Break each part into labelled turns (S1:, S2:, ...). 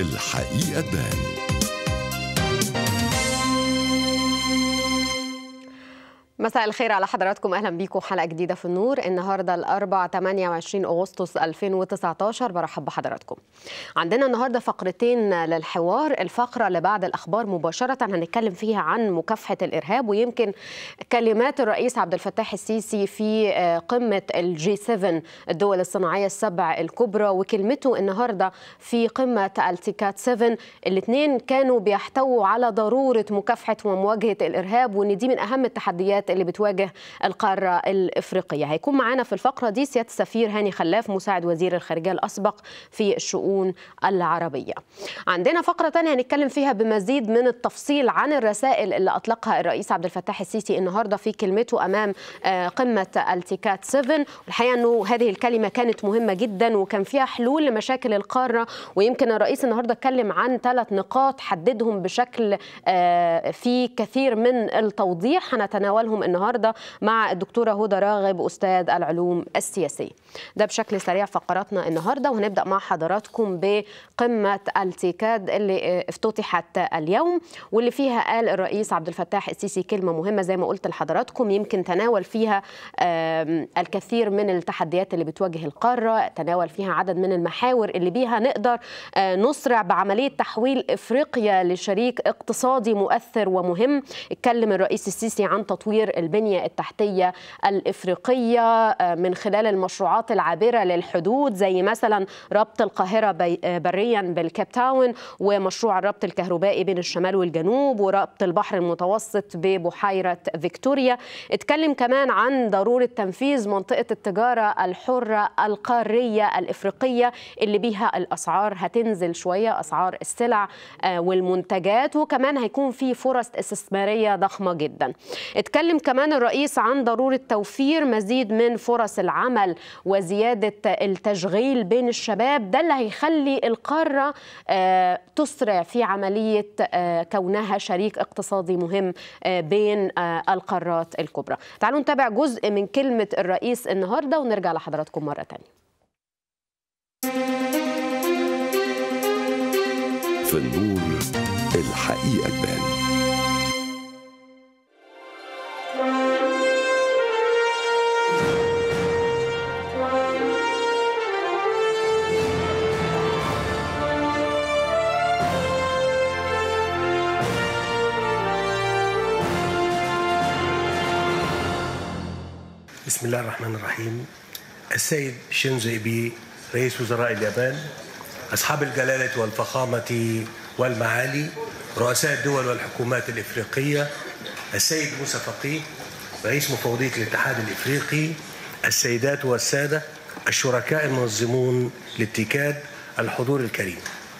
S1: الحقيقة تبان
S2: مساء الخير على حضراتكم اهلا بيكم حلقه جديده في النور النهارده الاربع 28 اغسطس 2019 برحب بحضراتكم عندنا النهارده فقرتين للحوار الفقره اللي بعد الاخبار مباشره هنتكلم فيها عن مكافحه الارهاب ويمكن كلمات الرئيس عبد الفتاح السيسي في قمه الجي 7 الدول الصناعيه السبع الكبرى وكلمته النهارده في قمه التيكات 7 الاثنين كانوا بيحتووا على ضروره مكافحه ومواجهه الارهاب وان دي من اهم التحديات اللي بتواجه القارة الإفريقية هيكون معانا في الفقرة دي سيادة السفير هاني خلاف مساعد وزير الخارجية الأسبق في الشؤون العربية عندنا فقرة تانية هنتكلم فيها بمزيد من التفصيل عن الرسائل اللي أطلقها الرئيس عبد الفتاح السيسي النهاردة في كلمته أمام قمة التيكات 7 والحقيقة أنه هذه الكلمة كانت مهمة جدا وكان فيها حلول لمشاكل القارة ويمكن الرئيس النهاردة اتكلم عن ثلاث نقاط حددهم بشكل في كثير من التوضيح هنتناولهم النهارده مع الدكتوره هدى راغب استاذ العلوم السياسيه. ده بشكل سريع فقراتنا النهارده وهنبدا مع حضراتكم بقمه التيكاد اللي افتتحت اليوم واللي فيها قال الرئيس عبد الفتاح السيسي كلمه مهمه زي ما قلت لحضراتكم يمكن تناول فيها الكثير من التحديات اللي بتواجه القاره، تناول فيها عدد من المحاور اللي بيها نقدر نسرع بعمليه تحويل افريقيا لشريك اقتصادي مؤثر ومهم. اتكلم الرئيس السيسي عن تطوير البنية التحتية الإفريقية من خلال المشروعات العابرة للحدود زي مثلا ربط القاهرة بريا بالكيب تاون ومشروع الربط الكهربائي بين الشمال والجنوب وربط البحر المتوسط ببحيرة فيكتوريا اتكلم كمان عن ضرورة تنفيذ منطقة التجارة الحرة القارية الإفريقية اللي بيها الأسعار هتنزل شوية أسعار السلع والمنتجات وكمان هيكون في فرص استثمارية ضخمة جدا اتكلم كمان الرئيس عن ضرورة توفير مزيد من فرص العمل وزيادة التشغيل بين الشباب ده اللي هيخلي القارة تسرع في عملية كونها شريك اقتصادي مهم بين القارات الكبرى تعالوا نتابع جزء من كلمة الرئيس النهاردة ونرجع لحضراتكم مرة تانية
S1: في النور الحقيقة تبان
S3: بسم الله الرحمن الرحيم السيد شينزو إيبي رئيس وزراء اليابان أصحاب الجلالة والفخامة والمعالي رؤساء الدول والحكومات الإفريقية السيد موسى فقيه رئيس مفوضية الاتحاد الإفريقي السيدات والسادة الشركاء المنظمون للتيكاد الحضور الكريم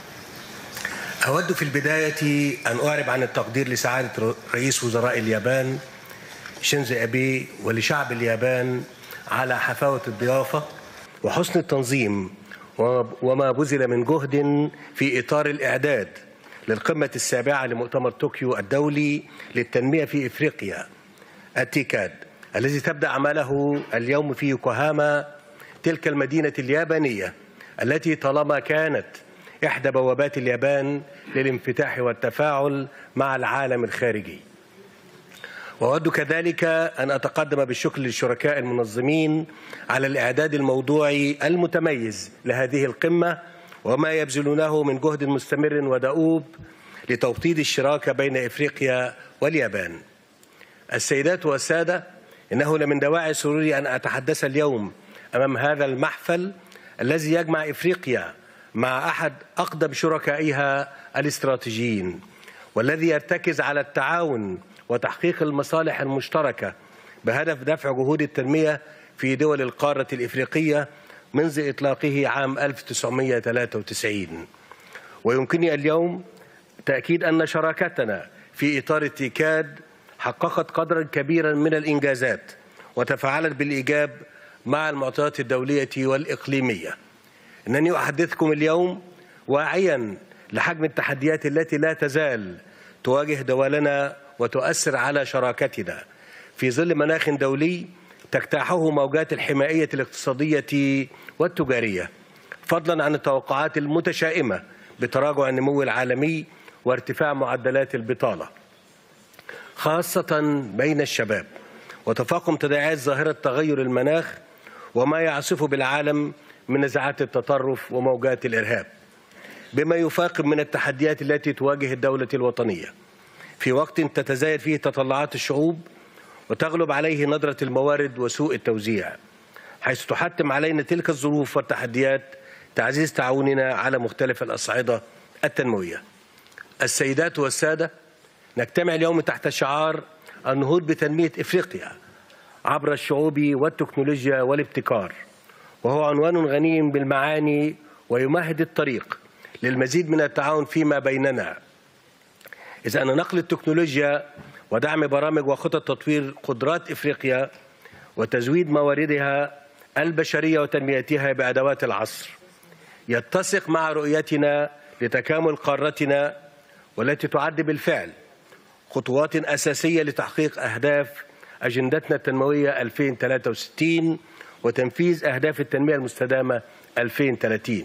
S3: أود في البداية أن أعرب عن التقدير لسعادة رئيس وزراء اليابان شينزو أبي ولشعب اليابان على حفاوة الضيافة وحسن التنظيم وما بذل من جهد في إطار الإعداد للقمة السابعة لمؤتمر طوكيو الدولي للتنمية في إفريقيا التيكاد الذي تبدأ عمله اليوم في يوكوهاما تلك المدينة اليابانية التي طالما كانت إحدى بوابات اليابان للانفتاح والتفاعل مع العالم الخارجي وأود كذلك أن أتقدم بالشكر للشركاء المنظمين على الإعداد الموضوعي المتميز لهذه القمة وما يبذلونه من جهد مستمر ودؤوب لتوطيد الشراكة بين إفريقيا واليابان السيدات والسادة إنه لمن دواعي سروري أن أتحدث اليوم أمام هذا المحفل الذي يجمع إفريقيا مع أحد أقدم شركائها الاستراتيجيين والذي يرتكز على التعاون وتحقيق المصالح المشتركة بهدف دفع جهود التنمية في دول القارة الإفريقية منذ إطلاقه عام 1993 ويمكنني اليوم تأكيد أن شراكتنا في إطار التيكاد حققت قدرا كبيرا من الإنجازات وتفاعلت بالإيجاب مع المعطيات الدولية والإقليمية إنني أحدثكم اليوم واعيا لحجم التحديات التي لا تزال تواجه دولنا وتؤثر على شراكتنا في ظل مناخ دولي تجتاحه موجات الحمائية الاقتصادية والتجارية فضلا عن التوقعات المتشائمة بتراجع النمو العالمي وارتفاع معدلات البطالة خاصة بين الشباب وتفاقم تداعيات ظاهرة تغير المناخ وما يعصف بالعالم من نزاعات التطرف وموجات الإرهاب بما يفاقم من التحديات التي تواجه الدولة الوطنية في وقت تتزايد فيه تطلعات الشعوب وتغلب عليه ندرة الموارد وسوء التوزيع حيث تحتم علينا تلك الظروف والتحديات تعزيز تعاوننا على مختلف الأصعدة التنموية السيدات والسادة نجتمع اليوم تحت شعار النهوض بتنمية إفريقيا عبر الشعوب والتكنولوجيا والابتكار وهو عنوان غني بالمعاني ويمهد الطريق للمزيد من التعاون فيما بيننا إذ أن نقل التكنولوجيا ودعم برامج وخطط تطوير قدرات إفريقيا وتزويد مواردها البشرية وتنميتها بأدوات العصر يتسق مع رؤيتنا لتكامل قارتنا والتي تعد بالفعل خطوات أساسية لتحقيق أهداف أجندتنا التنموية 2063 وتنفيذ أهداف التنمية المستدامة 2030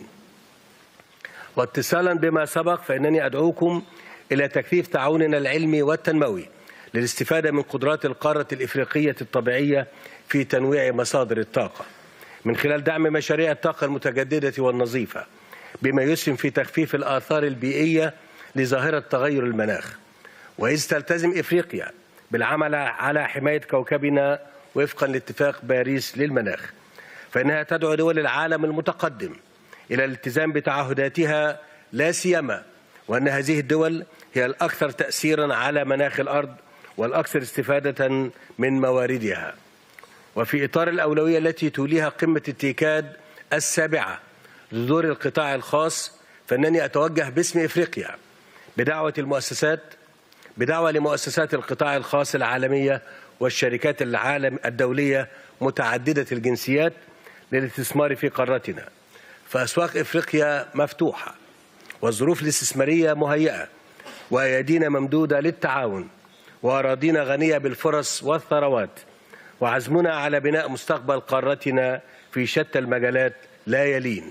S3: واتصالا بما سبق فإنني أدعوكم إلى تكثيف تعاوننا العلمي والتنموي للاستفادة من قدرات القارة الإفريقية الطبيعية في تنويع مصادر الطاقة من خلال دعم مشاريع الطاقة المتجددة والنظيفة بما يسهم في تخفيف الآثار البيئية لظاهرة تغير المناخ وإذ تلتزم إفريقيا بالعمل على حماية كوكبنا وفقا لاتفاق باريس للمناخ فإنها تدعو دول العالم المتقدم إلى الالتزام بتعهداتها لا سيما وأن هذه الدول هي الأكثر تأثيرا على مناخ الأرض والأكثر استفادة من مواردها وفي إطار الأولوية التي توليها قمة التيكاد السابعة لدور القطاع الخاص فإنني أتوجه باسم إفريقيا بدعوة المؤسسات بدعوة لمؤسسات القطاع الخاص العالمية والشركات العالم الدولية متعددة الجنسيات للاستثمار في قارتنا فأسواق إفريقيا مفتوحة والظروف الاستثمارية مهيئة وأيادينا ممدودة للتعاون وأراضينا غنية بالفرص والثروات وعزمنا على بناء مستقبل قارتنا في شتى المجالات لا يلين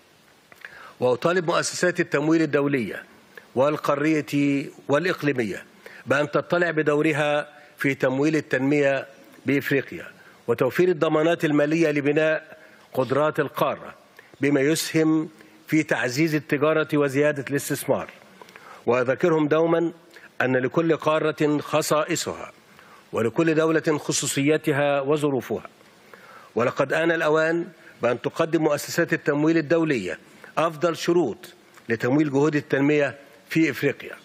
S3: وأطالب مؤسسات التمويل الدولية والقارية والإقليمية بأن تطلع بدورها في تمويل التنمية بإفريقيا وتوفير الضمانات المالية لبناء قدرات القارة بما يسهم في تعزيز التجارة وزيادة الاستثمار وأذكرهم دوما أن لكل قارة خصائصها ولكل دولة خصوصيتها وظروفها ولقد آن الأوان بأن تقدم مؤسسات التمويل الدولية أفضل شروط لتمويل جهود التنمية في إفريقيا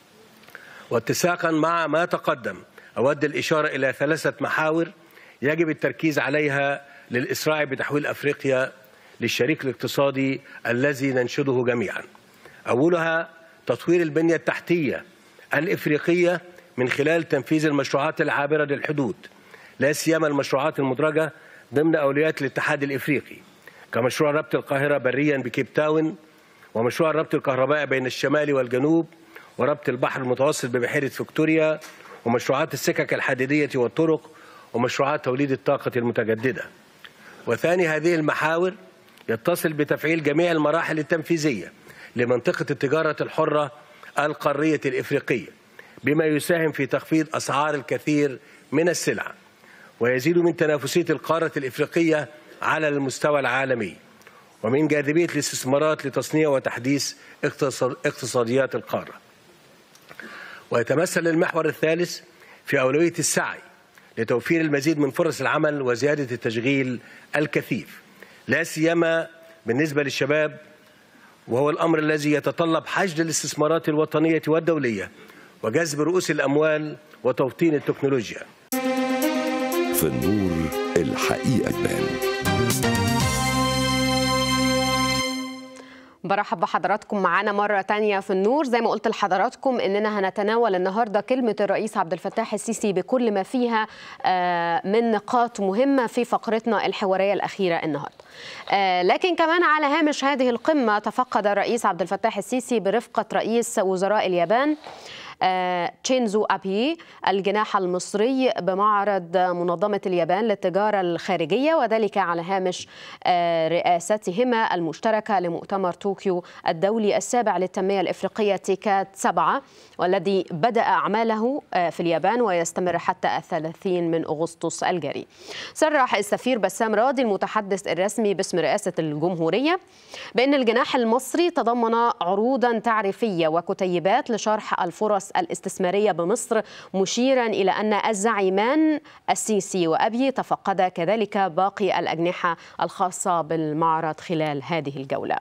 S3: واتساقا مع ما تقدم أود الإشارة إلى ثلاثة محاور يجب التركيز عليها للإسراع بتحويل أفريقيا للشريك الاقتصادي الذي ننشده جميعا أولها تطوير البنية التحتية الإفريقية من خلال تنفيذ المشروعات العابرة للحدود لا سيما المشروعات المدرجة ضمن أولويات الاتحاد الإفريقي كمشروع ربط القاهرة بريا بكيب تاون ومشروع الربط الكهربائي بين الشمال والجنوب وربط البحر المتوسط ببحيرة فيكتوريا ومشروعات السكك الحديدية والطرق ومشروعات توليد الطاقة المتجددة وثاني هذه المحاور يتصل بتفعيل جميع المراحل التنفيذية لمنطقة التجارة الحرة القارية الإفريقية بما يساهم في تخفيض أسعار الكثير من السلع ويزيد من تنافسية القارة الإفريقية على المستوى العالمي ومن جاذبية الاستثمارات لتصنيع وتحديث اقتصاديات القارة ويتمثل المحور الثالث في أولوية السعي لتوفير المزيد من فرص العمل وزيادة التشغيل الكثيف لا سيما بالنسبة للشباب وهو الأمر الذي يتطلب حشد الاستثمارات الوطنية والدولية وجذب رؤوس الأموال وتوطين التكنولوجيا
S1: في النور الحقيقة تبان
S2: برحب بحضراتكم معانا مرة تانية في النور زي ما قلت لحضراتكم إننا هنتناول النهاردة كلمة الرئيس عبد الفتاح السيسي بكل ما فيها من نقاط مهمة في فقرتنا الحوارية الأخيرة النهاردة لكن كمان على هامش هذه القمة تفقد الرئيس عبد الفتاح السيسي برفقة رئيس وزراء اليابان تشينزو أبي الجناح المصري بمعرض منظمة اليابان للتجارة الخارجية وذلك على هامش رئاستهما المشتركة لمؤتمر طوكيو الدولي السابع للتنمية الإفريقية تيكات سبعة والذي بدأ أعماله في اليابان ويستمر حتى الثلاثين من أغسطس الجاري صرح السفير بسام راضي المتحدث الرسمي باسم رئاسة الجمهورية بأن الجناح المصري تضمن عروضا تعريفية وكتيبات لشرح الفرص الاستثمارية بمصر مشيرا إلى أن الزعيمان السيسي وأبي تفقدا كذلك باقي الأجنحة الخاصة بالمعرض خلال هذه الجولة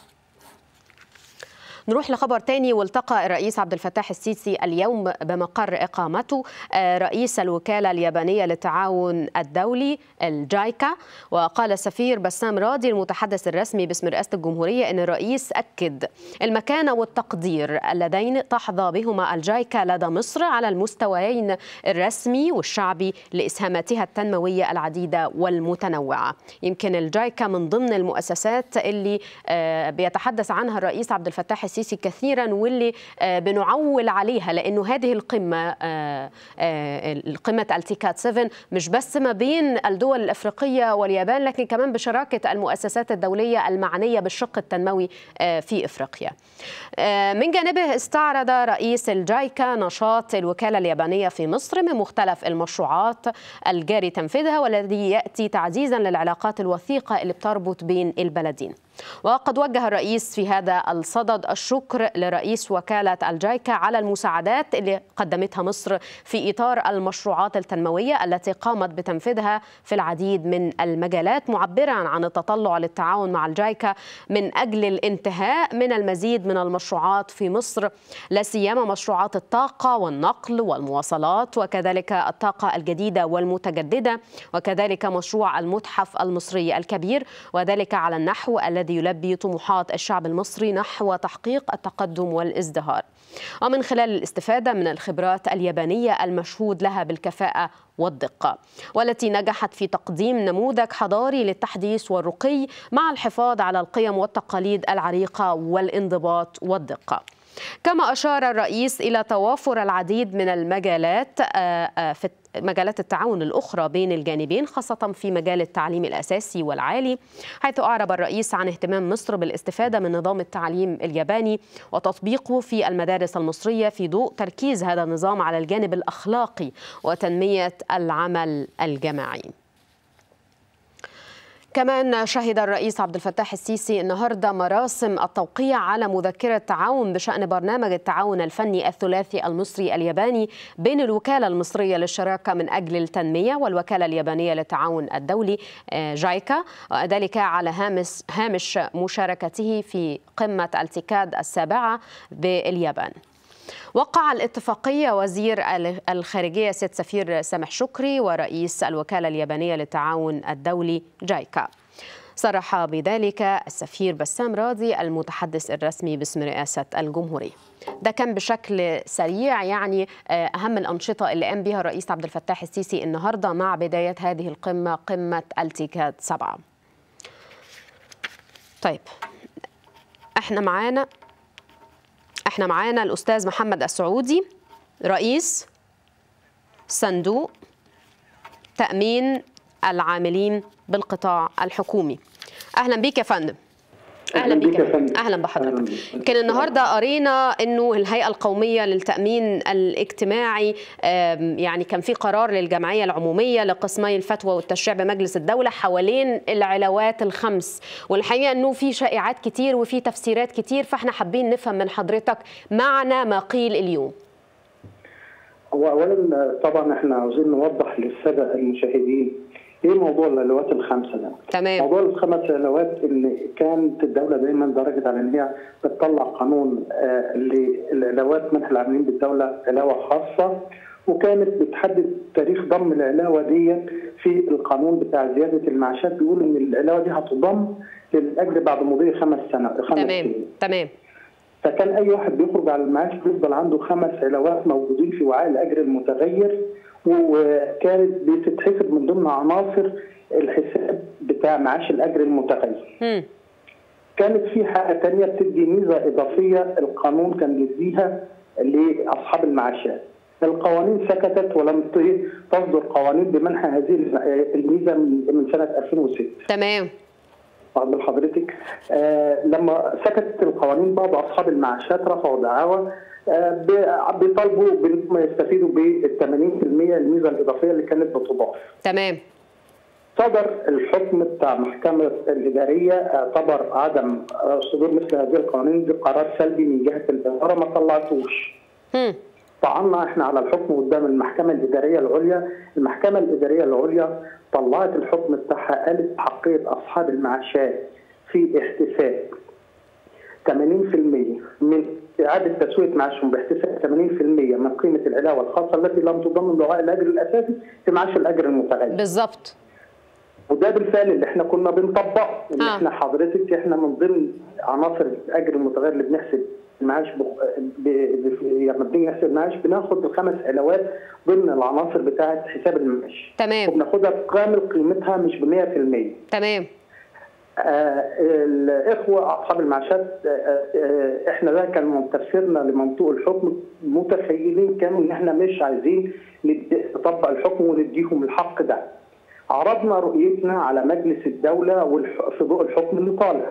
S2: نروح لخبر تاني والتقى الرئيس عبد الفتاح السيسي اليوم بمقر اقامته رئيس الوكاله اليابانيه للتعاون الدولي الجايكا وقال السفير بسام راضي المتحدث الرسمي باسم رئاسه الجمهوريه ان الرئيس اكد المكانه والتقدير اللذين تحظى بهما الجايكا لدى مصر على المستويين الرسمي والشعبي لاسهاماتها التنمويه العديده والمتنوعه يمكن الجايكا من ضمن المؤسسات اللي بيتحدث عنها الرئيس عبد الفتاح السيسي كثيرا واللي بنعول عليها لانه هذه القمه قمه التيكات 7 مش بس ما بين الدول الافريقيه واليابان لكن كمان بشراكه المؤسسات الدوليه المعنيه بالشق التنموي في افريقيا. من جانبه استعرض رئيس الجايكا نشاط الوكاله اليابانيه في مصر من مختلف المشروعات الجاري تنفيذها والذي ياتي تعزيزا للعلاقات الوثيقه اللي بتربط بين البلدين. وقد وجه الرئيس في هذا الصدد الشكر لرئيس وكالة الجايكا على المساعدات اللي قدمتها مصر في إطار المشروعات التنموية التي قامت بتنفيذها في العديد من المجالات معبرا عن التطلع للتعاون مع الجايكا من أجل الانتهاء من المزيد من المشروعات في مصر لا سيما مشروعات الطاقة والنقل والمواصلات وكذلك الطاقة الجديدة والمتجددة وكذلك مشروع المتحف المصري الكبير وذلك على النحو الذي الذي يلبي طموحات الشعب المصري نحو تحقيق التقدم والازدهار ومن خلال الاستفاده من الخبرات اليابانيه المشهود لها بالكفاءه والدقه والتي نجحت في تقديم نموذج حضاري للتحديث والرقي مع الحفاظ على القيم والتقاليد العريقه والانضباط والدقه كما أشار الرئيس إلى توافر العديد من المجالات في مجالات التعاون الأخرى بين الجانبين خاصة في مجال التعليم الأساسي والعالي حيث أعرب الرئيس عن اهتمام مصر بالاستفادة من نظام التعليم الياباني وتطبيقه في المدارس المصرية في ضوء تركيز هذا النظام على الجانب الأخلاقي وتنمية العمل الجماعي كمان شهد الرئيس عبد الفتاح السيسي النهارده مراسم التوقيع على مذكره تعاون بشان برنامج التعاون الفني الثلاثي المصري الياباني بين الوكاله المصريه للشراكه من اجل التنميه والوكاله اليابانيه للتعاون الدولي جايكا ذلك على هامش هامش مشاركته في قمه التيكاد السابعه باليابان. وقع الاتفاقية وزير الخارجية سيد سفير سامح شكري ورئيس الوكالة اليابانية للتعاون الدولي جايكا صرح بذلك السفير بسام راضي المتحدث الرسمي باسم رئاسة الجمهورية ده كان بشكل سريع يعني أهم الأنشطة اللي قام بها الرئيس عبد الفتاح السيسي النهاردة مع بداية هذه القمة قمة التيكاد سبعة طيب احنا معانا احنا معانا الاستاذ محمد السعودي رئيس صندوق تامين العاملين بالقطاع الحكومي اهلا بيك يا فندم اهلا بيك يا فندم اهلا بحضرتك يمكن النهارده قرينا انه الهيئه القوميه للتامين الاجتماعي يعني كان في قرار للجمعيه العموميه لقسمي الفتوى والتشريع بمجلس الدوله حوالين العلاوات الخمس والحقيقه انه في شائعات كتير وفي تفسيرات كتير فاحنا حابين نفهم من حضرتك معنى ما قيل اليوم
S4: هو اولا طبعا احنا عاوزين نوضح للساده المشاهدين ايه موضوع العلاوات الخمسه ده؟
S2: تمام
S4: موضوع الخمس علاوات اللي كانت الدوله دايما درجت على ان هي بتطلع قانون آه للعلاوات منح العاملين بالدوله علاوه خاصه وكانت بتحدد تاريخ ضم العلاوه دي في القانون بتاع زياده المعاشات بيقول ان العلاوه دي هتضم للاجر بعد مضي خمس سنوات خمس
S2: تمام
S4: سنين.
S2: تمام
S4: فكان اي واحد بيخرج على المعاش بيفضل عنده خمس علاوات موجودين في وعاء الاجر المتغير وكانت بتتحسب من ضمن عناصر الحساب بتاع معاش الاجر المتغير.
S2: مم.
S4: كانت في حاجه ثانيه بتدي ميزه اضافيه القانون كان بيديها لاصحاب المعاشات. القوانين سكتت ولم تصدر قوانين بمنح هذه الميزه من سنه 2006.
S2: تمام.
S4: واخد حضرتك آه لما سكتت القوانين بعض اصحاب المعاشات رفعوا دعاوى آه بيطالبوا بانهم يستفيدوا بال 80% الميزه الاضافيه اللي كانت بتضاف.
S2: تمام.
S4: صدر الحكم بتاع المحكمة الإدارية اعتبر عدم صدور مثل هذه القوانين بقرار سلبي من جهة الإدارة ما طلعتوش. طعنا احنا على الحكم قدام المحكمة الإدارية العليا، المحكمة الإدارية العليا طلعت الحكم بتاعها قالت حقية أصحاب المعاشات في احتساب 80% من إعادة تسوية معاشهم باحتساب 80% من قيمة العلاوة الخاصة التي لم تضمن لغاء الأجر الأساسي في معاش الأجر المتغير.
S2: بالظبط.
S4: وده بالفعل اللي احنا كنا بنطبقه ان آه. احنا حضرتك احنا من ضمن عناصر الاجر المتغير اللي بنحسب المعاش بخ... ب... ب... لما بنيجي نحسب المعاش بناخد الخمس علاوات ضمن العناصر بتاعه حساب المعاش
S2: تمام
S4: وبناخدها بكامل قيمتها مش ب 100%
S2: تمام
S4: آه الاخوه اصحاب المعاشات آه آه احنا ده كان من تفسيرنا لمنطوق الحكم متخيلين كانوا ان احنا مش عايزين نطبق الحكم ونديهم الحق ده عرضنا رؤيتنا على مجلس الدولة في ضوء الحكم اللي طالع.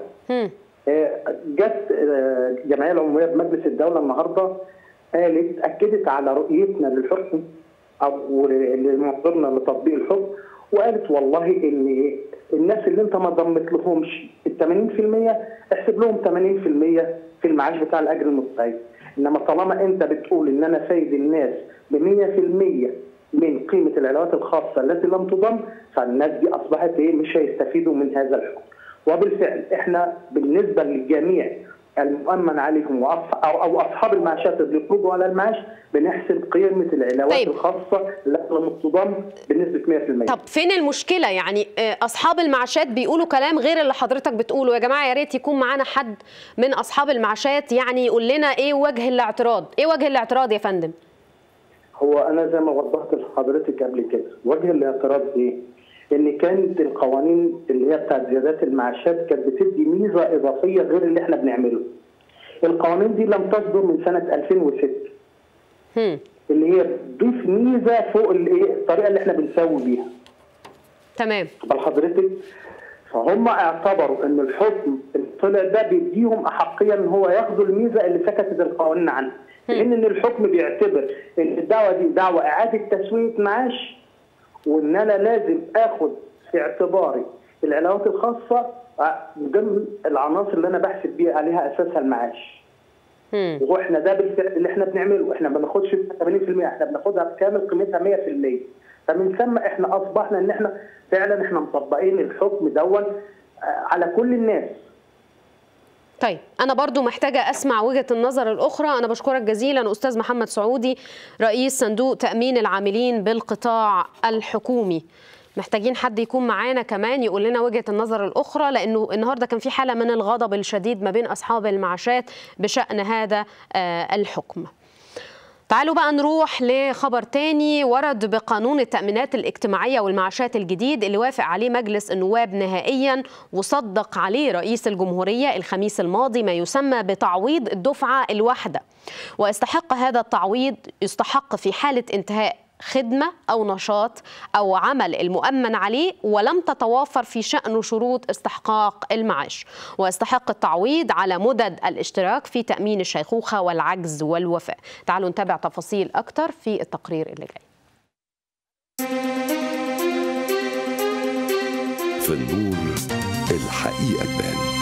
S4: جت الجمعية العمومية بمجلس الدولة النهاردة قالت أكدت على رؤيتنا للحكم أو لمنظورنا لتطبيق الحكم وقالت والله إن الناس اللي أنت ما ضمت لهمش ال 80% احسب لهم 80% في المعاش بتاع الأجر المتغير. إنما طالما أنت بتقول إن أنا سيد الناس ب 100% من قيمة العلاوات الخاصة التي لم تضم فالناس دي أصبحت إيه مش هيستفيدوا من هذا الحكم وبالفعل إحنا بالنسبة للجميع المؤمن عليهم أو أصحاب المعاشات اللي يخرجوا على المعاش بنحسب قيمة العلاوات طيب. الخاصة التي لم تضم بنسبة 100%
S2: طب فين المشكلة يعني أصحاب المعاشات بيقولوا كلام غير اللي حضرتك بتقوله يا جماعة يا ريت يكون معانا حد من أصحاب المعاشات يعني يقول لنا إيه وجه الاعتراض إيه وجه الاعتراض يا فندم؟
S4: هو انا زي ما وضحت لحضرتك قبل كده وجه الاعتراض ايه؟ ان كانت القوانين اللي هي بتاعت زيادات المعاشات كانت بتدي ميزه اضافيه غير اللي احنا بنعمله. القوانين دي لم تصدر من سنه 2006.
S2: هم.
S4: اللي هي بتضيف ميزه فوق الايه؟ الطريقه اللي احنا بنسوي بيها.
S2: تمام.
S4: بل حضرتك فهم اعتبروا ان الحكم اللي طلع ده بيديهم احقيه ان هو ياخدوا الميزه اللي سكتت القوانين عنها. لان ان الحكم بيعتبر ان الدعوه دي دعوه اعاده تسويه معاش وان انا لازم اخد في اعتباري العلاوات الخاصه ضمن العناصر اللي انا بحسب بيها عليها اساسها المعاش. واحنا ده بالفعل اللي احنا بنعمله احنا ما بناخدش 80% احنا بناخدها بكامل قيمتها 100% فمن ثم احنا اصبحنا ان احنا فعلا احنا مطبقين الحكم دون على كل الناس
S2: طيب أنا برضو محتاجة أسمع وجهة النظر الأخرى أنا بشكرك جزيلا أستاذ محمد سعودي رئيس صندوق تأمين العاملين بالقطاع الحكومي محتاجين حد يكون معانا كمان يقول لنا وجهة النظر الأخرى لأنه النهاردة كان في حالة من الغضب الشديد ما بين أصحاب المعاشات بشأن هذا الحكم تعالوا بقى نروح لخبر تاني ورد بقانون التأمينات الاجتماعية والمعاشات الجديد اللي وافق عليه مجلس النواب نهائيا وصدق عليه رئيس الجمهورية الخميس الماضي ما يسمى بتعويض الدفعة الواحدة واستحق هذا التعويض يستحق في حالة انتهاء خدمة أو نشاط أو عمل المؤمن عليه ولم تتوافر في شأنه شروط استحقاق المعاش ويستحق التعويض على مدد الاشتراك في تأمين الشيخوخة والعجز والوفاة تعالوا نتابع تفاصيل أكتر في التقرير اللي جاي
S1: في النور الحقيقة تبان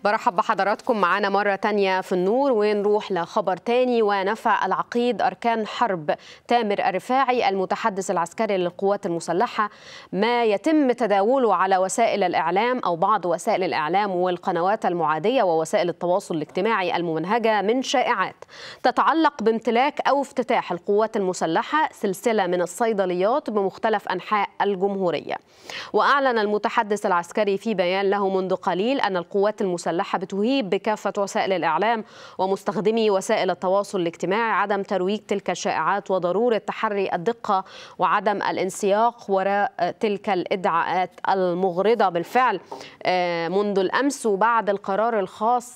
S2: برحب بحضراتكم معانا مرة تانية في النور ونروح لخبر تاني ونفى العقيد أركان حرب تامر الرفاعي المتحدث العسكري للقوات المسلحة ما يتم تداوله على وسائل الإعلام أو بعض وسائل الإعلام والقنوات المعادية ووسائل التواصل الاجتماعي الممنهجة من شائعات تتعلق بامتلاك أو افتتاح القوات المسلحة سلسلة من الصيدليات بمختلف أنحاء الجمهورية وأعلن المتحدث العسكري في بيان له منذ قليل أن القوات المسلحة بتهيب بكافة وسائل الإعلام ومستخدمي وسائل التواصل الاجتماعي عدم ترويج تلك الشائعات وضرورة تحري الدقة وعدم الانسياق وراء تلك الإدعاءات المغرضة بالفعل منذ الأمس وبعد القرار الخاص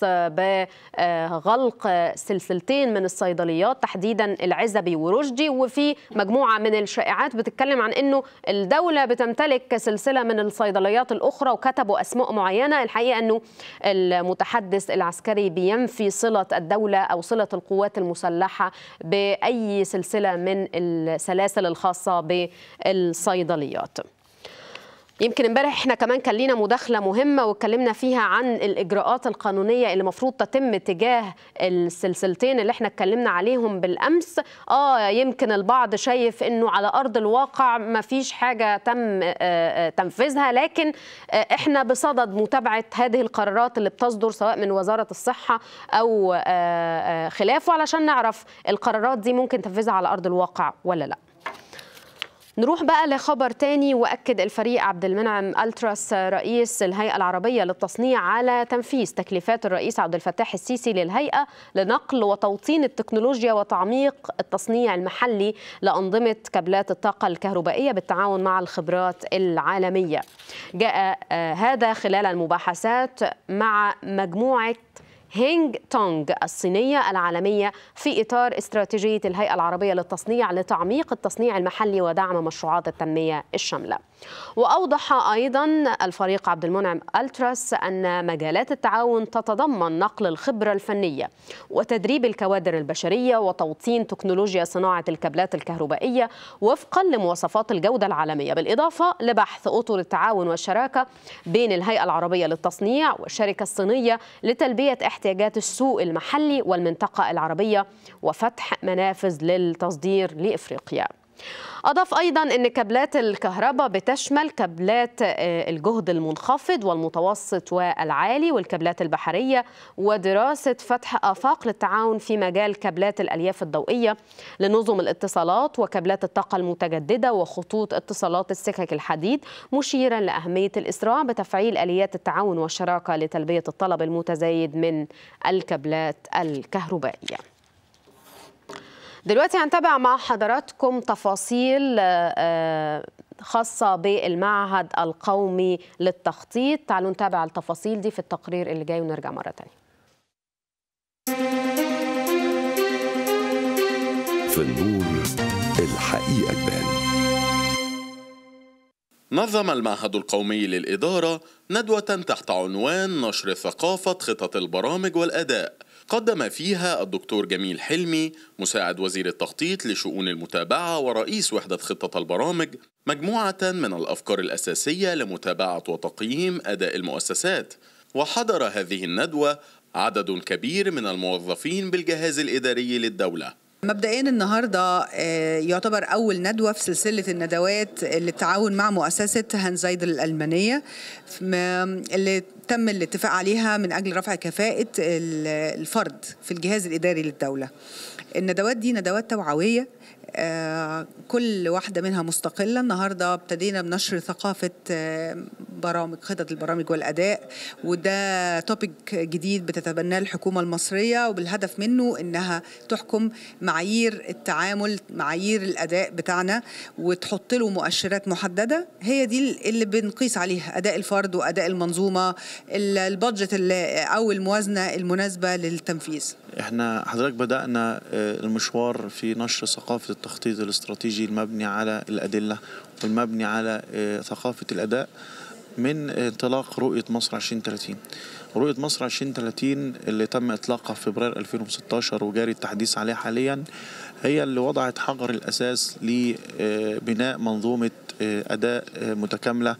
S2: بغلق سلسلتين من الصيدليات تحديدا العزبي ورشدي وفي مجموعة من الشائعات بتتكلم عن أنه الدولة بتمتلك سلسلة من الصيدليات الأخرى وكتبوا أسماء معينة الحقيقة أنه المتحدث العسكري بينفي صلة الدولة أو صلة القوات المسلحة بأي سلسلة من السلاسل الخاصة بالصيدليات يمكن امبارح احنا كمان كان لينا مداخله مهمه واتكلمنا فيها عن الاجراءات القانونيه اللي المفروض تتم تجاه السلسلتين اللي احنا اتكلمنا عليهم بالامس اه يمكن البعض شايف انه على ارض الواقع ما فيش حاجه تم تنفيذها لكن احنا بصدد متابعه هذه القرارات اللي بتصدر سواء من وزاره الصحه او خلافه علشان نعرف القرارات دي ممكن تنفيذها على ارض الواقع ولا لا نروح بقى لخبر تاني واكد الفريق عبد المنعم التراس رئيس الهيئه العربيه للتصنيع على تنفيذ تكليفات الرئيس عبد الفتاح السيسي للهيئه لنقل وتوطين التكنولوجيا وتعميق التصنيع المحلي لانظمه كابلات الطاقه الكهربائيه بالتعاون مع الخبرات العالميه. جاء هذا خلال المباحثات مع مجموعه هينج تونغ الصينية العالمية في إطار استراتيجية الهيئة العربية للتصنيع لتعميق التصنيع المحلي ودعم مشروعات التنمية الشاملة وأوضح أيضا الفريق عبد المنعم ألتراس أن مجالات التعاون تتضمن نقل الخبرة الفنية وتدريب الكوادر البشرية وتوطين تكنولوجيا صناعة الكابلات الكهربائية وفقا لمواصفات الجودة العالمية بالإضافة لبحث أطر التعاون والشراكة بين الهيئة العربية للتصنيع والشركة الصينية لتلبية احتياجات السوق المحلي والمنطقة العربية وفتح منافذ للتصدير لإفريقيا أضاف أيضا أن كابلات الكهرباء بتشمل كابلات الجهد المنخفض والمتوسط والعالي والكابلات البحرية ودراسة فتح آفاق للتعاون في مجال كابلات الألياف الضوئية لنظم الاتصالات وكابلات الطاقة المتجددة وخطوط اتصالات السكك الحديد مشيرا لأهمية الإسراع بتفعيل آليات التعاون والشراكة لتلبية الطلب المتزايد من الكابلات الكهربائية دلوقتي هنتابع مع حضراتكم تفاصيل خاصة بالمعهد القومي للتخطيط تعالوا نتابع التفاصيل دي في التقرير اللي جاي ونرجع مرة تانية
S1: في النور الحقيقة تبان
S5: نظم المعهد القومي للإدارة ندوة تحت عنوان نشر ثقافة خطط البرامج والأداء قدم فيها الدكتور جميل حلمي مساعد وزير التخطيط لشؤون المتابعة ورئيس وحدة خطة البرامج مجموعة من الأفكار الأساسية لمتابعة وتقييم أداء المؤسسات وحضر هذه الندوة عدد كبير من الموظفين بالجهاز الإداري للدولة
S6: مبدئيا النهارده يعتبر اول ندوه في سلسله الندوات للتعاون مع مؤسسه هانزايدل الالمانيه اللي تم الاتفاق عليها من اجل رفع كفاءه الفرد في الجهاز الاداري للدوله. الندوات دي ندوات توعويه آه كل واحدة منها مستقلة النهاردة ابتدينا بنشر ثقافة آه برامج خطط البرامج والأداء وده توبيك جديد بتتبناه الحكومة المصرية وبالهدف منه إنها تحكم معايير التعامل معايير الأداء بتاعنا وتحط له مؤشرات محددة هي دي اللي بنقيس عليها أداء الفرد وأداء المنظومة البادجت أو الموازنة المناسبة للتنفيذ
S7: احنا حضرتك بدأنا المشوار في نشر ثقافة التخطيط الاستراتيجي المبني على الأدلة والمبني على ثقافة الأداء من انطلاق رؤية مصر 2030 رؤية مصر 2030 اللي تم إطلاقها في فبراير 2016 وجاري التحديث عليها حاليا هي اللي وضعت حجر الأساس لبناء منظومة أداء متكاملة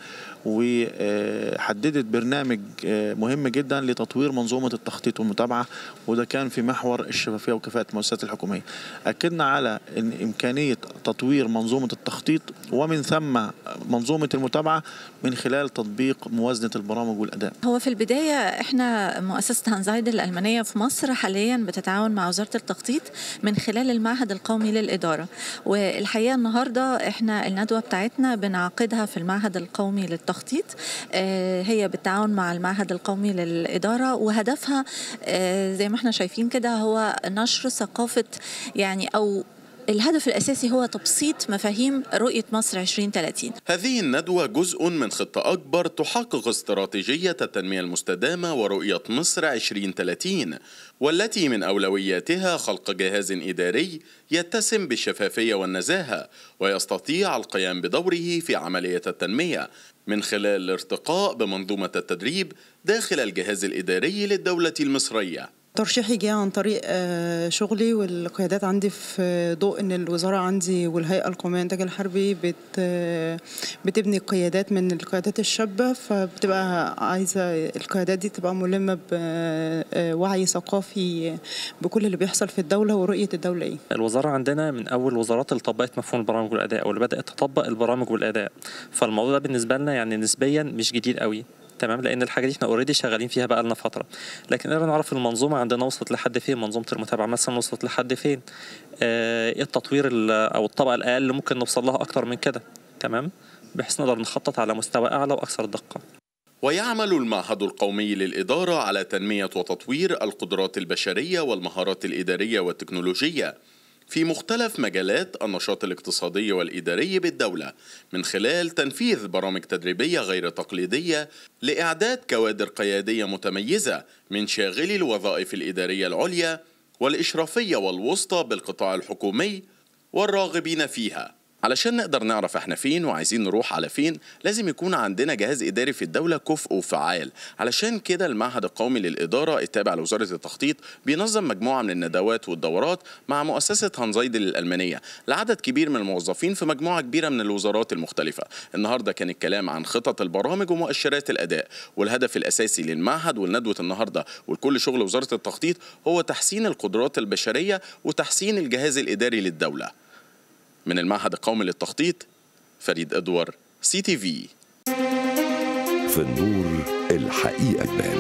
S7: وحددت برنامج آه، مهم جدا لتطوير منظومة التخطيط والمتابعة وده كان في محور الشفافية وكفاءة المؤسسات الحكومية أكدنا على إن إمكانية تطوير منظومة التخطيط ومن ثم منظومة المتابعة من خلال تطبيق موازنة البرامج والأداء
S8: هو في البداية احنا مؤسسة هانزايد الألمانية في مصر حاليا بتتعاون مع وزارة التخطيط من خلال المعهد القومي للإدارة والحقيقة النهاردة احنا الندوة بتاعتنا بنعقدها في المعهد القومي للتخطيط آه، هي بالتعاون مع المعهد القومي للإدارة وهدفها آه، زي ما احنا شايفين كده هو نشر ثقافة يعني أو الهدف الأساسي هو تبسيط مفاهيم رؤية مصر 2030
S5: هذه الندوة جزء من خطة أكبر تحقق استراتيجية التنمية المستدامة ورؤية مصر 2030 والتي من أولوياتها خلق جهاز إداري يتسم بالشفافية والنزاهة ويستطيع القيام بدوره في عملية التنمية من خلال الارتقاء بمنظومة التدريب داخل الجهاز الإداري للدولة المصرية
S9: ترشيحي جه عن طريق آه، شغلي والقيادات عندي في ضوء ان الوزاره عندي والهيئه القوميه للانتاج الحربي بت آه، بتبني قيادات من القيادات الشابه فبتبقى عايزه القيادات دي تبقى ملمه بوعي ثقافي بكل اللي بيحصل في الدوله ورؤيه الدوله ايه
S10: الوزارة عندنا من أول الوزارات اللي طبقت مفهوم البرامج والأداء واللي بدأت تطبق البرامج والأداء فالموضوع ده بالنسبة لنا يعني نسبيا مش جديد قوي تمام لان الحاجه دي احنا اوريدي شغالين فيها بقى لنا فتره لكن نقدر نعرف المنظومه عندنا وصلت لحد فين منظومه المتابعه مثلا وصلت لحد فين آه، ايه التطوير ال- او الطبقه الاقل اللي ممكن نوصل لها اكتر من كده تمام بحيث نقدر نخطط على مستوى اعلى واكثر دقه
S5: ويعمل المعهد القومي للإدارة على تنمية وتطوير القدرات البشرية والمهارات الإدارية والتكنولوجية في مختلف مجالات النشاط الاقتصادي والإداري بالدولة من خلال تنفيذ برامج تدريبية غير تقليدية لإعداد كوادر قيادية متميزة من شاغلي الوظائف الإدارية العليا والإشرافية والوسطى بالقطاع الحكومي والراغبين فيها علشان نقدر نعرف احنا فين وعايزين نروح على فين لازم يكون عندنا جهاز اداري في الدوله كفء وفعال علشان كده المعهد القومي للاداره التابع لوزاره التخطيط بينظم مجموعه من الندوات والدورات مع مؤسسه هانزايدل الالمانيه لعدد كبير من الموظفين في مجموعه كبيره من الوزارات المختلفه النهارده كان الكلام عن خطط البرامج ومؤشرات الاداء والهدف الاساسي للمعهد ولندوه النهارده ولكل شغل وزاره التخطيط هو تحسين القدرات البشريه وتحسين الجهاز الاداري للدوله من المعهد القومي للتخطيط فريد ادوار سي تي في
S1: في النور الحقيقة تبان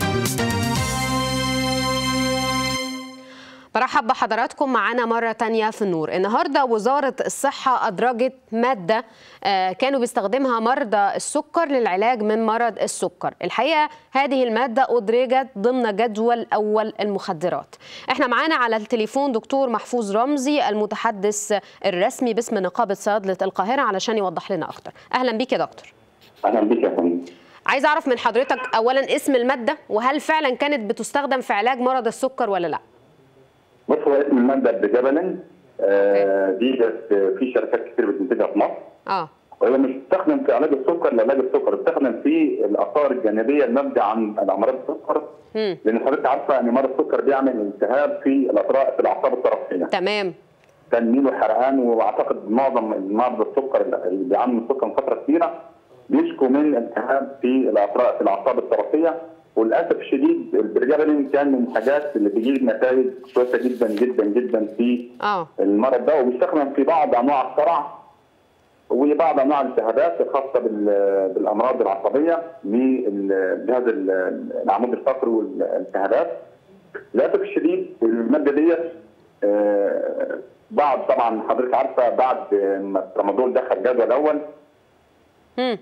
S2: برحب بحضراتكم معانا مرة تانية في النور النهاردة وزارة الصحة أدرجت مادة آه، كانوا بيستخدمها مرضى السكر للعلاج من مرض السكر الحقيقة هذه المادة أدرجت ضمن جدول أول المخدرات احنا معانا على التليفون دكتور محفوظ رمزي المتحدث الرسمي باسم نقابة صيادلة القاهرة علشان يوضح لنا أكتر أهلا بيك يا دكتور
S11: اهلا بك يا فندم
S2: عايز أعرف من حضرتك أولا اسم المادة وهل فعلا كانت بتستخدم في علاج مرض السكر ولا لا
S11: بص هو اسم الماده بجبل آه دي بس في شركات كتير بتنتجها في مصر
S2: اه
S11: وهي مش بتستخدم في علاج السكر لعلاج السكر بتستخدم في الاثار الجانبيه الناتجه عن امراض السكر
S2: مم.
S11: لان حضرتك عارفه ان مرض السكر بيعمل التهاب في الاطراف في الاعصاب الطرفيه
S2: تمام
S11: تنميل وحرقان واعتقد معظم مرضى السكر اللي بيعانوا من السكر من فتره كبيره بيشكوا من التهاب في الاطراف في الاعصاب الطرفيه وللاسف الشديد البرجابلين كان من الحاجات اللي بتجيب نتائج كويسه جدا جدا جدا في
S2: اه
S11: المرض ده وبيستخدم في بعض انواع الصرع وبعض انواع الالتهابات الخاصه بال- بالامراض العصبيه للجهاز ال- العمود الفقري والالتهابات للاسف الشديد الماده ديت آه، بعد طبعا حضرتك عارفه بعد ما الترامادول دخل جدول اول
S2: مم.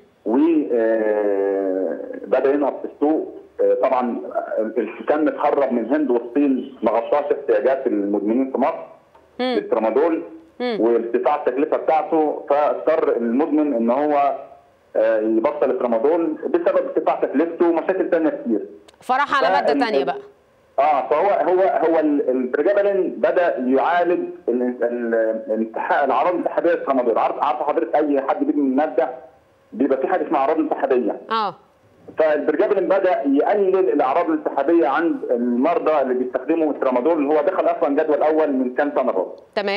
S11: وبدا ينهض في السوق آه، طبعا كان متهرب من الهند والصين ما غطاش احتياجات المدمنين في مصر
S2: مم.
S11: للترامادول وارتفاع التكلفه بتاعته فاضطر المدمن ان هو آه، يبطل الترامادول بسبب ارتفاع تكلفته ومشاكل ثانيه كتير
S2: فرح على مادة
S11: فال-
S2: تانية بقى
S11: اه فهو هو هو ال- البرجابلين بدا يعالج ال- ال- الانتحاء الاعراض الانتحابيه للترامادول عارف عارف حضرتك اي حد بيدمن الماده بيبقى في حاجه اسمها اعراض انتحابيه
S2: اه
S11: فالبرجابلين بدا يقلل الاعراض الانتحابيه عند المرضى اللي بيستخدموا الترامادول اللي هو دخل اصلا جدول اول من كام سنه برضه
S2: تمام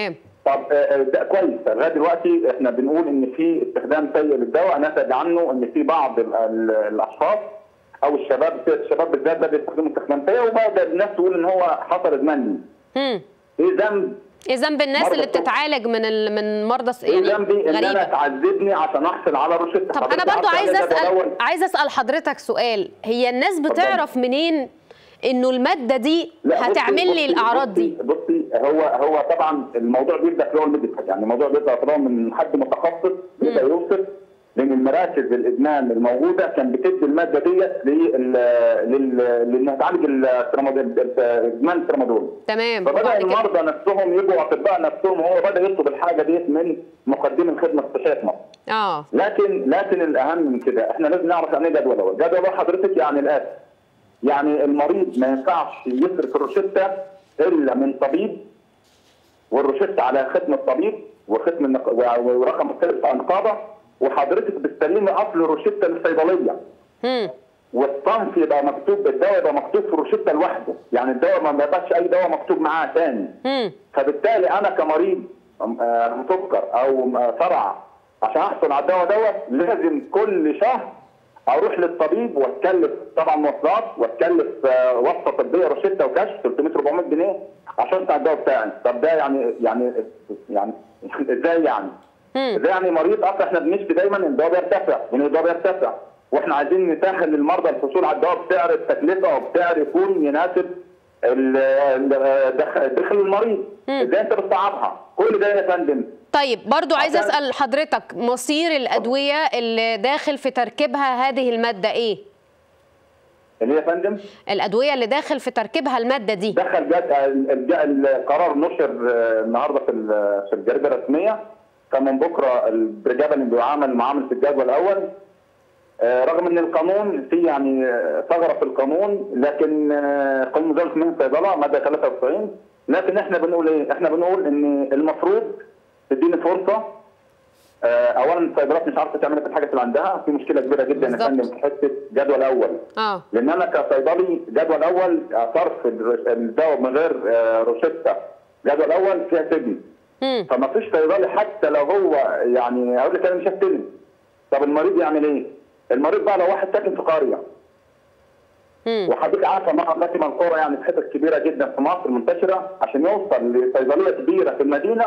S11: طب آه، آه، ده كويس لغايه دلوقتي احنا بنقول ان في استخدام سيء للدواء نتج عنه ان في بعض ال- ال- الاشخاص او الشباب الشباب بالذات ده بيستخدموا استخدام سيء وبدا الناس تقول ان هو حصل ادمان
S2: مم.
S11: ليه؟ ايه ذنب
S2: ايه ذنب الناس
S11: مرضى
S2: اللي
S11: السكر.
S2: بتتعالج من ال... من مرضى الس-
S11: ايه
S2: يعني
S11: ذنبي ان انا
S2: غريبه
S11: تعذبني عشان احصل على روشته
S2: طب انا
S11: حضرتك
S2: برضو
S11: عارفة
S2: عايزه
S11: أنا جدول
S2: اسال
S11: أول؟
S2: عايزه اسال حضرتك سؤال هي الناس بتعرف منين انه الماده دي
S11: لا، بصي-
S2: هتعمل لي
S11: بصي-
S2: الاعراض دي
S11: بصي, بصي هو هو طبعا الموضوع بيبدا في الاول ميديكال يعني الموضوع بيبدا طبعا من حد متخصص بيبدا يوصف لان المراكز الادمان الموجوده كان بتدي الماده ديت لل لل لانها تعالج الترامادول ادمان الترامادول
S2: تمام
S11: فبدا
S2: وبعد كده
S11: المرضى نفسهم يبقوا اطباء نفسهم هو بدا يطلب الحاجه ديت من مقدمي الخدمه الصحيه في مصر
S2: اه
S11: لكن لكن الاهم من كده احنا لازم نعرف يعني ايه جدول اول، جدول اول حضرتك يعني الاتي يعني المريض ما ينفعش يصرف الروشته الا من طبيب والروشته على ختم الطبيب وختم النق... و- ورقم الثالث النقابه وحضرتك بتستلمي اصل الروشته للصيدليه
S2: مم.
S11: والصنف يبقى مكتوب الدواء يبقى مكتوب في الروشته لوحده يعني الدواء ما يبقاش اي دواء مكتوب معاه ثاني
S2: مم.
S11: فبالتالي انا كمريض آه، سكر او آه، صرع عشان احصل على الدواء دوت لازم كل شهر اروح للطبيب واتكلف طبعا مواصلات واتكلف آه، وصفه طبيه روشته وكشف 300 400 جنيه عشان بتاع الدواء بتاعي طب ده يعني يعني يعني ازاي يعني؟ ازاي يعني مريض اصلا احنا بنشكي دايما ان الدواء بيرتفع ان الدواء بيرتفع واحنا عايزين نسهل للمرضى الحصول على الدواء بسعر التكلفه وبسعر يكون يناسب ال- ال- دخل دخل المريض ازاي انت بتصعبها كل ده يا فندم
S2: طيب برضو عايزه
S11: عشان-
S2: اسال حضرتك مصير الادويه اللي داخل في تركيبها هذه الماده ايه
S11: اللي هي يا فندم
S2: الادويه اللي داخل في تركيبها الماده دي
S11: دخل جد ال- ال- القرار نشر آه، النهارده في ال- في الجريده الرسميه فمن بكره الرجال اللي بيعامل معامله الجدول الاول آه، رغم ان القانون في يعني آه، ثغره في القانون لكن آه، قانون مزاوله من الصيدله ماده 93 لكن احنا بنقول ايه؟ احنا بنقول ان المفروض تديني فرصه آه، اولا الصيدليات مش عارفه تعمل الحاجه اللي عندها في مشكله كبيره جدا يا
S2: بالظبط.
S11: فندم في حته جدول اول
S2: اه
S11: لان انا كصيدلي جدول اول صرف الدواء من غير آه، روشته جدول اول فيها سجن
S2: مم.
S11: فما فيش صيدلي حتى لو هو يعني هقول لك انا مش هستلم طب المريض يعمل ايه؟ المريض بقى لو واحد ساكن في قريه
S2: مم.
S11: وحضرتك عارفه مع خاتم القرى يعني في حتت كبيره جدا في مصر منتشره عشان يوصل لصيدليه كبيره في المدينه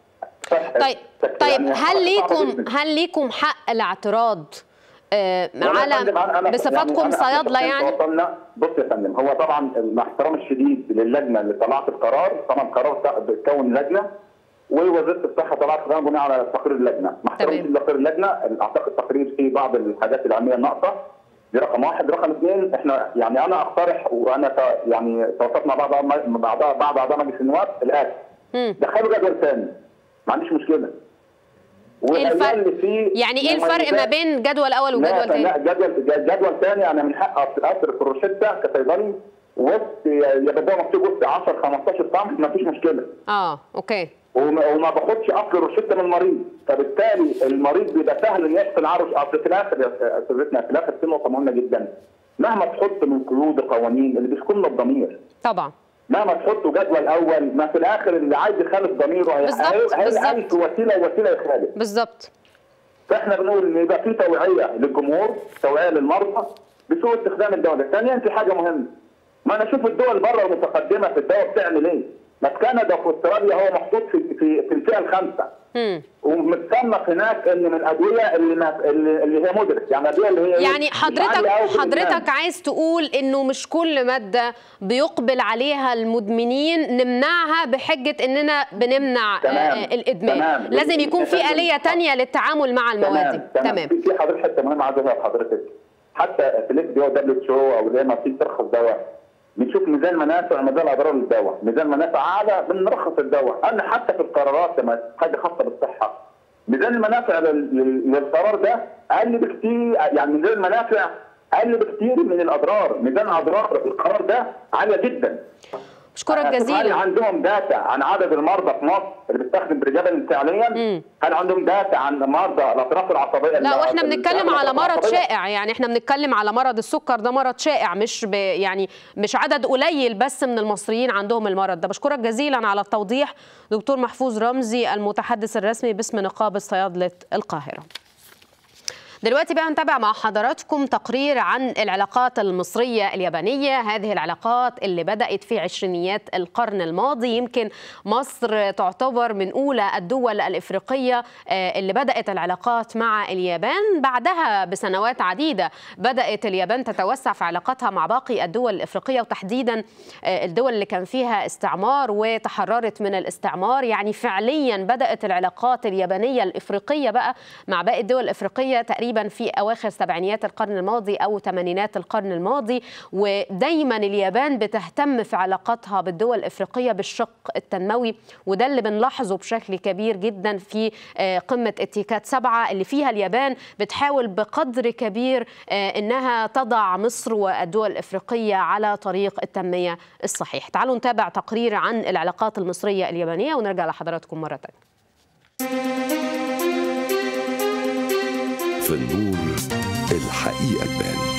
S11: ف-
S2: طيب
S11: تك-
S2: طيب
S11: يعني
S2: هل
S11: صعبة
S2: ليكم
S11: جداً.
S2: هل ليكم حق الاعتراض آه،
S11: والله يا فندم
S2: على
S11: أنا- أنا-
S2: بصفاتكم
S11: يعني أنا- إحنا
S2: صيادله
S11: شخصياً
S2: يعني
S11: توصلنا بص يا فندم هو طبعا مع احترامي الشديد للجنه اللي طلعت القرار طبعا قرار بتكون لجنه ووزاره الصحه طلعت قرار بناء على تقرير اللجنه مع احترامي
S2: تمام.
S11: لتقرير اللجنه اعتقد تقرير فيه بعض الحاجات العلميه الناقصه دي رقم واحد رقم اثنين احنا يعني انا اقترح وانا ت- يعني تواصلت مع بعض بعض بعض اعضاء مجلس النواب الاتي
S2: مم.
S11: دخلوا جدول ثاني ما عنديش مشكله
S2: ايه الفرق
S11: واللي فيه
S2: يعني ايه الفرق ما
S11: مميزات.
S2: بين جدول اول وجدول
S11: لا لا
S2: تاني
S11: جدول جدول ثاني انا من حق اصرف الروشته كصيدلي وسط يبقى ده مكتوب وسط 10 15 صنف ما فيش مشكله
S2: اه اوكي
S11: وما وما باخدش اصل الروشته من المريض فبالتالي المريض بيبقى سهل ان يحصل عرش اصل في الاخر يا استاذتنا في الاخر في نقطه مهمه جدا مهما تحط من قيود قوانين اللي بيسكن الضمير
S2: طبعا
S11: مهما تحطوا جدول اول ما في الاخر اللي عايز يخالف ضميره هي-
S2: بالظبط،
S11: هي-
S2: بالظبط.
S11: هيلاقي في وسيله وسيله يخالف
S2: بالظبط
S11: فاحنا بنقول ان يبقى في توعيه للجمهور توعيه للمرضى بسوء استخدام الدواء ثانيا في حاجه مهمه ما انا اشوف الدول بره المتقدمه في الدواء بتعمل ايه ما في كندا وفي استراليا هو محطوط في في, في الفئه الخامسه
S2: مم.
S11: ومتصنف هناك ان من الادويه اللي ما اللي, اللي هي مودريت يعني الادويه اللي هي إيه؟
S2: يعني
S11: مش
S2: حضرتك
S11: عالية أوي في الإدمان.
S2: حضرتك عايز تقول انه مش كل ماده بيقبل عليها المدمنين نمنعها بحجه اننا بنمنع
S11: تمام،
S2: آه، الادمان
S11: تمام.
S2: لازم يكون في
S11: تمام.
S2: آلية تانية للتعامل مع المواد دي
S11: تمام تمام في في حضرتك حته مهمه عايز اقولها لحضرتك حتى في الاف دي او دبليو اتش او او زي ما في ترخص دواء بنشوف ميزان منافع وميزان اضرار للدواء، ميزان منافع اعلى بنرخص الدواء، انا حتى في القرارات لما حاجه خاصه بالصحه ميزان المنافع لل- لل- للقرار ده اقل بكتير يعني ميزان المنافع اقل بكتير من الاضرار، ميزان اضرار القرار ده عاليه جدا.
S2: بشكرك
S11: هل
S2: جزيلا
S11: عندهم داتا عن عدد المرضى في مصر اللي بتستخدم بريجابين فعليا؟ هل عندهم داتا عن مرضى الاطراف العصبيه
S2: لا واحنا
S11: ال-
S2: بنتكلم على
S11: الأطراف
S2: مرض
S11: العصبية؟
S2: شائع يعني احنا بنتكلم على مرض السكر ده مرض شائع مش ب يعني مش عدد قليل بس من المصريين عندهم المرض ده بشكرك جزيلا على التوضيح دكتور محفوظ رمزي المتحدث الرسمي باسم نقابه صيادله القاهره دلوقتي بقى نتابع مع حضراتكم تقرير عن العلاقات المصرية اليابانية هذه العلاقات اللي بدأت في عشرينيات القرن الماضي يمكن مصر تعتبر من أولى الدول الإفريقية آه، اللي بدأت العلاقات مع اليابان بعدها بسنوات عديدة بدأت اليابان تتوسع في علاقاتها مع باقي الدول الإفريقية وتحديدا آه، الدول اللي كان فيها استعمار وتحررت من الاستعمار يعني فعليا بدأت العلاقات اليابانية الإفريقية بقى مع باقي الدول الإفريقية تقريبا في أواخر سبعينيات القرن الماضي أو ثمانينات القرن الماضي ودايما اليابان بتهتم في علاقاتها بالدول الإفريقية بالشق التنموي وده اللي بنلاحظه بشكل كبير جدا في آه، قمة اتيكات سبعة اللي فيها اليابان بتحاول بقدر كبير آه، إنها تضع مصر والدول الإفريقية على طريق التنمية الصحيح تعالوا نتابع تقرير عن العلاقات المصرية اليابانية ونرجع لحضراتكم مرة تانية
S1: في النور الحقيقة تبان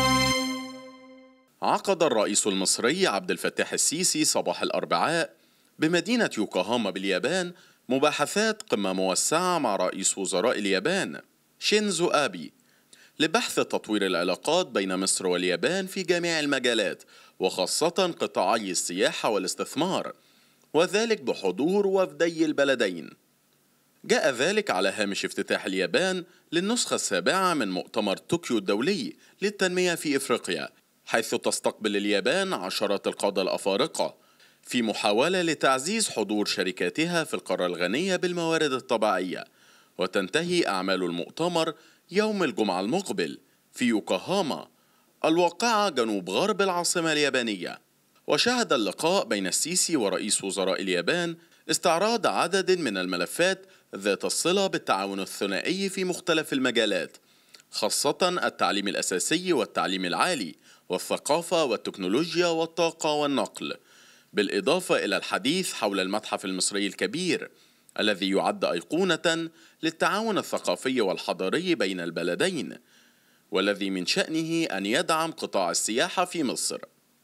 S5: عقد الرئيس المصري عبد الفتاح السيسي صباح الأربعاء بمدينة يوكوهاما باليابان مباحثات قمة موسعة مع رئيس وزراء اليابان شينزو آبي لبحث تطوير العلاقات بين مصر واليابان في جميع المجالات وخاصة قطاعي السياحة والاستثمار وذلك بحضور وفدي البلدين جاء ذلك على هامش افتتاح اليابان للنسخة السابعة من مؤتمر طوكيو الدولي للتنمية في إفريقيا حيث تستقبل اليابان عشرات القادة الأفارقة في محاولة لتعزيز حضور شركاتها في القارة الغنية بالموارد الطبيعية وتنتهي أعمال المؤتمر يوم الجمعة المقبل في يوكوهاما الواقعة جنوب غرب العاصمة اليابانية وشهد اللقاء بين السيسي ورئيس وزراء اليابان استعراض عدد من الملفات ذات الصلة بالتعاون الثنائي في مختلف المجالات خاصة التعليم الأساسي والتعليم العالي والثقافة والتكنولوجيا والطاقة والنقل بالإضافة إلى الحديث حول المتحف المصري الكبير الذي يعد أيقونة للتعاون الثقافي والحضاري بين البلدين والذي من شأنه أن يدعم قطاع السياحة في مصر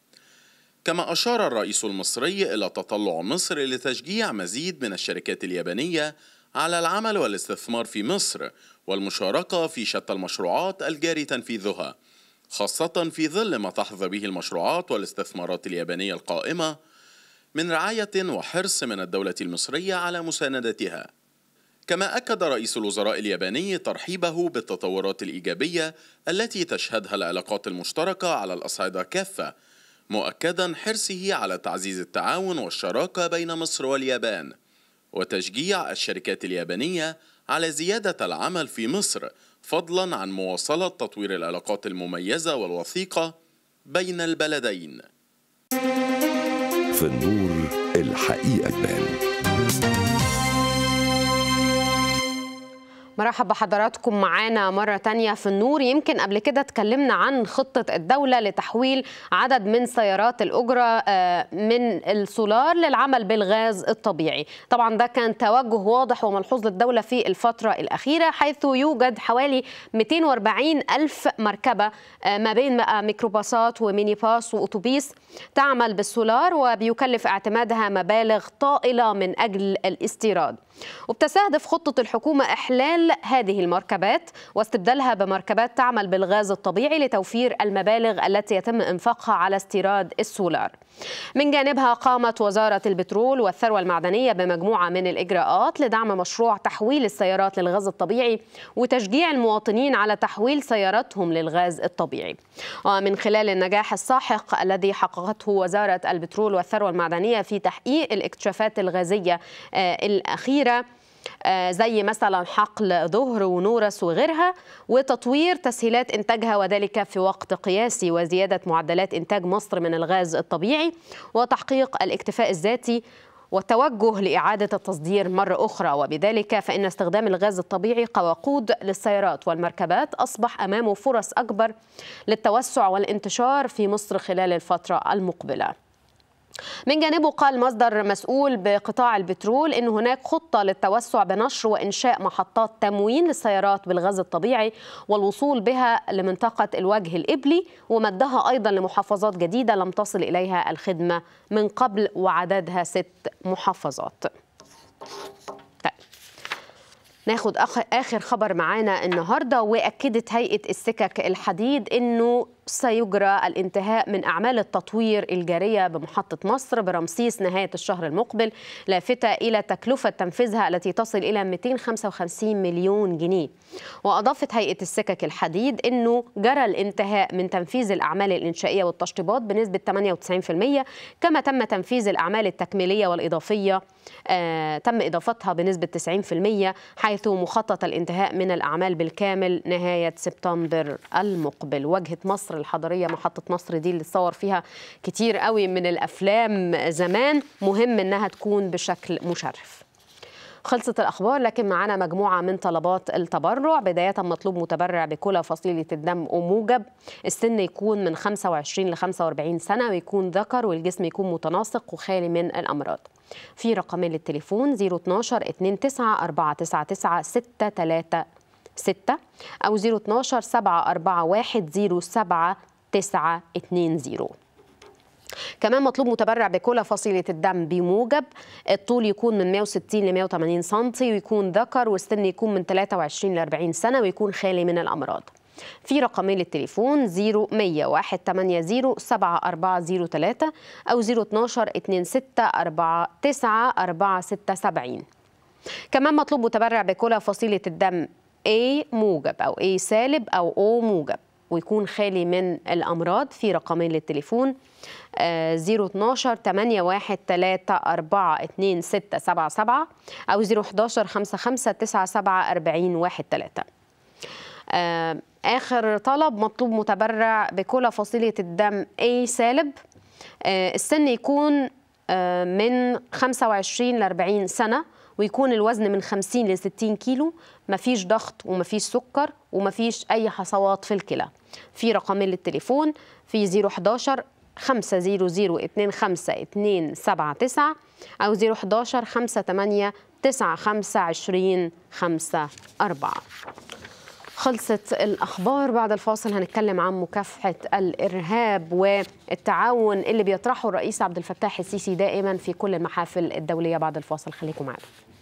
S5: كما أشار الرئيس المصري إلى تطلع مصر لتشجيع مزيد من الشركات اليابانية على العمل والاستثمار في مصر والمشاركة في شتى المشروعات الجاري تنفيذها خاصة في ظل ما تحظى به المشروعات والاستثمارات اليابانية القائمة من رعاية وحرص من الدولة المصرية على مساندتها كما أكد رئيس الوزراء الياباني ترحيبه بالتطورات الإيجابية التي تشهدها العلاقات المشتركة على الأصعدة كافة مؤكدا حرصه على تعزيز التعاون والشراكة بين مصر واليابان وتشجيع الشركات اليابانية على زيادة العمل في مصر فضلا عن مواصلة تطوير العلاقات المميزة والوثيقة بين البلدين
S1: في النور الحقيقة تبان
S2: مرحب بحضراتكم معانا مرة تانية في النور يمكن قبل كده اتكلمنا عن خطة الدولة لتحويل عدد من سيارات الأجرة آه، من السولار للعمل بالغاز الطبيعي طبعا ده كان توجه واضح وملحوظ للدولة في الفترة الأخيرة حيث يوجد حوالي 240 ألف مركبة آه، ما بين بقى ميكروباصات وميني باص وأتوبيس تعمل بالسولار وبيكلف اعتمادها مبالغ طائلة من أجل الاستيراد وبتستهدف خطة الحكومة إحلال هذه المركبات واستبدالها بمركبات تعمل بالغاز الطبيعي لتوفير المبالغ التي يتم إنفاقها على استيراد السولار من جانبها قامت وزارة البترول والثروة المعدنية بمجموعة من الإجراءات لدعم مشروع تحويل السيارات للغاز الطبيعي وتشجيع المواطنين على تحويل سياراتهم للغاز الطبيعي ومن خلال النجاح الساحق الذي حققته وزارة البترول والثروة المعدنية في تحقيق الاكتشافات الغازية آه، الأخيرة آه، زي مثلا حقل ظهر ونورس وغيرها وتطوير تسهيلات إنتاجها وذلك في وقت قياسي وزيادة معدلات إنتاج مصر من الغاز الطبيعي وتحقيق الاكتفاء الذاتي والتوجه لإعادة التصدير مرة أخرى وبذلك فإن استخدام الغاز الطبيعي كوقود للسيارات والمركبات أصبح أمامه فرص أكبر للتوسع والانتشار في مصر خلال الفترة المقبلة من جانبه قال مصدر مسؤول بقطاع البترول ان هناك خطه للتوسع بنشر وانشاء محطات تموين للسيارات بالغاز الطبيعي والوصول بها لمنطقه الوجه الابلي ومدها ايضا لمحافظات جديده لم تصل اليها الخدمه من قبل وعددها ست محافظات. طيب. ناخد اخر خبر معانا النهارده واكدت هيئه السكك الحديد انه سيجرى الانتهاء من أعمال التطوير الجارية بمحطة مصر برمسيس نهاية الشهر المقبل لافتة إلى تكلفة تنفيذها التي تصل إلى 255 مليون جنيه وأضافت هيئة السكك الحديد أنه جرى الانتهاء من تنفيذ الأعمال الإنشائية والتشطيبات بنسبة 98% كما تم تنفيذ الأعمال التكميلية والإضافية آه تم إضافتها بنسبة 90% حيث مخطط الانتهاء من الأعمال بالكامل نهاية سبتمبر المقبل وجهة مصر الحضريه محطه مصر دي اللي صور فيها كتير قوي من الافلام زمان مهم انها تكون بشكل مشرف خلصت الأخبار لكن معانا مجموعة من طلبات التبرع بداية مطلوب متبرع بكلى فصيلة الدم وموجب السن يكون من 25 ل 45 سنة ويكون ذكر والجسم يكون متناسق وخالي من الأمراض في رقمين للتليفون 012 29 499 63 6 أو 012 741 07 920 كمان مطلوب متبرع بكل فصيلة الدم بموجب الطول يكون من 160 ل 180 سم ويكون ذكر والسن يكون من 23 ل 40 سنة ويكون خالي من الأمراض في رقمين للتليفون 0100 180 7403 أو 012 26 467 كمان مطلوب متبرع بكل فصيلة الدم A موجب أو A سالب أو O موجب ويكون خالي من الأمراض في رقمين للتليفون 012 8134 2677 أو 011 55 97 40 13 آخر طلب مطلوب متبرع بكل فصيلة الدم A سالب السن يكون من 25 ل 40 سنة ويكون الوزن من 50 ل 60 كيلو مفيش ضغط ومفيش سكر ومفيش أي حصوات في الكلى في رقمين للتليفون في 011 500 25 279 أو 011 58 95 5 4 خلصت الأخبار بعد الفاصل هنتكلم عن مكافحة الإرهاب والتعاون اللي بيطرحه الرئيس عبد الفتاح السيسي دائما في كل المحافل الدولية بعد الفاصل خليكم معنا